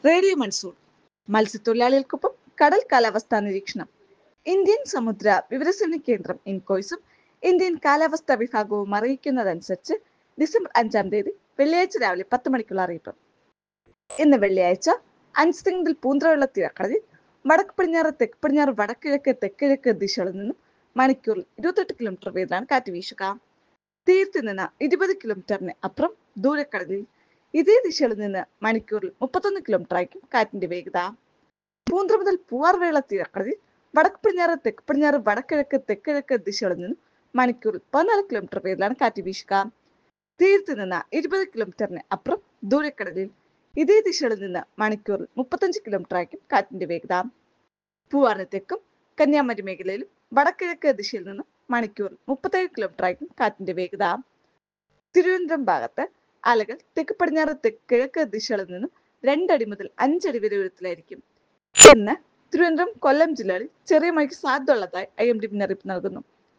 radio monsoon മത്സ്യത്തൊഴിലാളികൾക്കൊപ്പം കടൽ കാലാവസ്ഥാ നിരീക്ഷണം ഇന്ത്യൻ സമുദ്ര വിവരസേന കേന്ദ്രം ഇൻകോയ്സും ഇന്ത്യൻ കാലാവസ്ഥാ വിഭാഗവും അറിയിക്കുന്നതനുസരിച്ച് ഡിസംബർ അഞ്ചാം തീയതി വെള്ളിയാഴ്ച രാവിലെ പത്ത് മണിക്കുള്ള അറിയിപ്പ് ഇന്ന് വെള്ളിയാഴ്ച അഞ്ച് മുതൽ പൂന്തറയുള്ള തീരക്കടലിൽ വടക്ക് പടിഞ്ഞാറ് തെക്ക് പടിഞ്ഞാറ് വടക്കിഴക്ക് തെക്കിഴക്ക് ദിശകളിൽ നിന്നും മണിക്കൂറിൽ ഇരുപത്തെട്ട് കിലോമീറ്റർ വേഗത്തിലാണ് കാറ്റ് വീശുക തീരത്ത് നിന്ന് ഇരുപത് കിലോമീറ്ററിന് അപ്പുറം ദൂരക്കടലിൽ ഇതേ ദിശയിൽ നിന്ന് മണിക്കൂറിൽ മുപ്പത്തൊന്ന് കിലോമീറ്റർ ആയിരിക്കും കാറ്റിന്റെ വേഗത പൂന്തറ മുതൽ പൂവാർവേള തീരക്കടലിൽ വടക്ക് പടിഞ്ഞാറ് തെക്ക് പടിഞ്ഞാറ് വടക്കിഴക്ക് തെക്കിഴക്ക് ദിശകളിൽ നിന്നും മണിക്കൂറിൽ പതിനാല് കിലോമീറ്റർ വേഗത്തിലാണ് കാറ്റ് വീശുക തീരത്ത് നിന്ന് ഇരുപത് കിലോമീറ്ററിന് അപ്പുറം ദൂരക്കടലിൽ ഇതേ ദിശയിൽ നിന്ന് മണിക്കൂറിൽ മുപ്പത്തഞ്ച് കിലോമീറ്റർ ആയിരിക്കും കാറ്റിന്റെ വേഗത പൂവാറിന് തെക്കും കന്യാകുമാരി മേഖലയിലും വടക്കിഴക്ക് ദിശയിൽ നിന്നും മണിക്കൂറിൽ മുപ്പത്തേഴ് കിലോമീറ്റർ ആയിരിക്കും കാറ്റിന്റെ വേഗത തിരുവനന്തപുരം ഭാഗത്ത് അലകൾ തെക്ക് പടിഞ്ഞാറ് തെക്ക് കിഴക്ക് ദിശകളിൽ നിന്നും രണ്ടടി മുതൽ അഞ്ചടി വരെ ഉയരത്തിലായിരിക്കും ഇന്ന് തിരുവനന്തപുരം കൊല്ലം ജില്ലകളിൽ ചെറിയ മഴയ്ക്ക് സാധ്യതയുള്ളതായി ഐ എം ഡി മുന്നറിയിപ്പ് നൽകുന്നു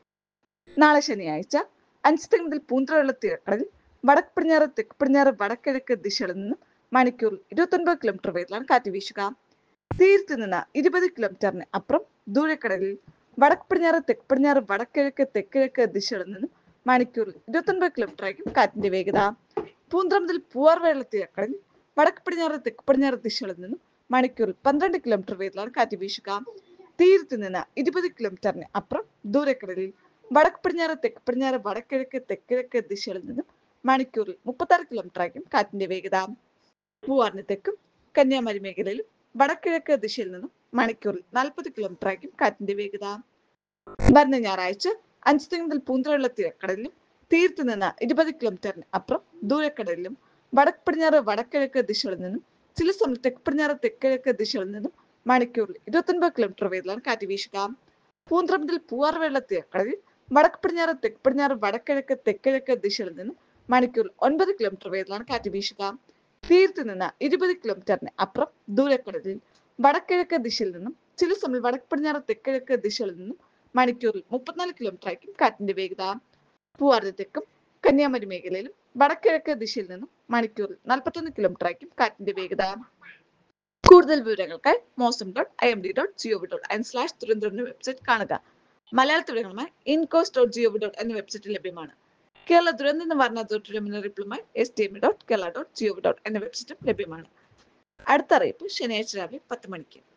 നാളെ ശനിയാഴ്ച അഞ്ച് മുതൽ പൂന്തറയുള്ള തീരക്കടലിൽ വടക്ക് പടിഞ്ഞാറ് തെക്ക് പടിഞ്ഞാറ് വടക്കിഴക്ക് ദിശകളിൽ നിന്നും മണിക്കൂറിൽ ഇരുപത്തൊൻപത് കിലോമീറ്റർ വേഗത്തിലാണ് കാറ്റ് വീശുക തീരത്ത് നിന്ന് ഇരുപത് കിലോമീറ്ററിന് അപ്പുറം ദൂരക്കടലിൽ വടക്ക് പടിഞ്ഞാറ് തെക്ക് പടിഞ്ഞാറ് വടക്കിഴക്ക് തെക്കിഴക്ക് ദിശകളിൽ നിന്നും മണിക്കൂറിൽ ഇരുപത്തൊൻപത് കിലോമീറ്റർ ആയിരിക്കും കാറ്റിന്റെ വേഗത പൂന്തറ മുതൽ പൂവാർവേള തീരക്കടലിൽ വടക്ക് പടിഞ്ഞാറ് തെക്ക് പടിഞ്ഞാറ് ദിശകളിൽ നിന്നും മണിക്കൂറിൽ പന്ത്രണ്ട് കിലോമീറ്റർ വേഗത്തിലാണ് കാറ്റ് വീശുക തീരത്ത് നിന്ന് ഇരുപത് കിലോമീറ്ററിന് അപ്പുറം ദൂരക്കടലിൽ വടക്ക് പടിഞ്ഞാറ് തെക്ക് പടിഞ്ഞാറ് വടക്കിഴക്ക് തെക്കിഴക്ക് ദിശകളിൽ നിന്നും മണിക്കൂറിൽ മുപ്പത്താറ് കിലോമീറ്റർ ആയിരിക്കും കാറ്റിന്റെ വേഗത പൂവാറിന് തെക്കും കന്യാകുമാരി മേഖലയിലും വടക്കിഴക്ക് ദിശയിൽ നിന്നും മണിക്കൂറിൽ നാൽപ്പത് കിലോമീറ്റർ ആയിരിക്കും കാറ്റിന്റെ വേഗത വരുന്ന ഞായറാഴ്ച അഞ്ച് മുതൽ പൂന്തറയുള്ള തീരക്കടലിലും തീരത്ത് നിന്ന് ഇരുപത് കിലോമീറ്ററിന് അപ്പുറം ദൂരക്കടലിലും വടക്ക് പടിഞ്ഞാറ് വടക്കിഴക്ക് ദിശകളിൽ നിന്നും ചില സമയം തെക്ക് പടിഞ്ഞാറ് തെക്കിഴക്ക് ദിശകളിൽ നിന്നും മണിക്കൂറിൽ ഇരുപത്തൊൻപത് കിലോമീറ്റർ വേഗത്തിലാണ് കാറ്റ് വീശുക പൂന്തറ മുതൽ പൂവാറുവെള്ള തീരക്കടലിൽ വടക്ക് പടിഞ്ഞാറ് തെക്ക് പടിഞ്ഞാറ് വടക്കിഴക്ക് തെക്കിഴക്ക് ദിശകളിൽ നിന്നും മണിക്കൂറിൽ ഒൻപത് കിലോമീറ്റർ വേഗത്തിലാണ് കാറ്റ് വീശുക തീരത്ത് നിന്ന് ഇരുപത് കിലോമീറ്ററിന് അപ്പുറം ദൂരക്കടലിൽ വടക്കിഴക്ക് ദിശയിൽ നിന്നും ചില സമയം വടക്ക് പടിഞ്ഞാറ് തെക്കിഴക്ക് ദിശകളിൽ നിന്നും മണിക്കൂറിൽ മുപ്പത്തിനാല് കിലോമീറ്റർ ആയിരിക്കും കാറ്റിന്റെ വേഗത പൂവാറിന് തെക്കും കന്യാകുമാരി മേഖലയിലും വടക്കിഴക്ക് ദിശയിൽ നിന്നും മണിക്കൂറിൽ നാൽപ്പത്തൊന്ന് കിലോമീറ്റർ ആയിരിക്കും കാറ്റിന്റെ വേഗത കൂടുതൽ വിവരങ്ങൾക്കായി mausam dot I M D dot gov dot in slash Thiruvananthapuram എന്ന വെബ്സൈറ്റ് കാണുക മലയാള വിവരങ്ങളുമായി ഇൻകോസ് ഡോട്ട് ജിഒവി ഡോട്ട് എന്ന വെബ്സൈറ്റിൽ ലഭ്യമാണ് കേരള ദുരന്ത നിവാരണ അതോറിറ്റിയുടെ മുന്നറിയിപ്പുമായി S T M dot Kerala dot gov dot എന്ന വെബ്സൈറ്റും ലഭ്യമാണ് അടുത്ത അറിയിപ്പ് ശനിയാഴ്ച രാവിലെ പത്ത് മണിക്ക്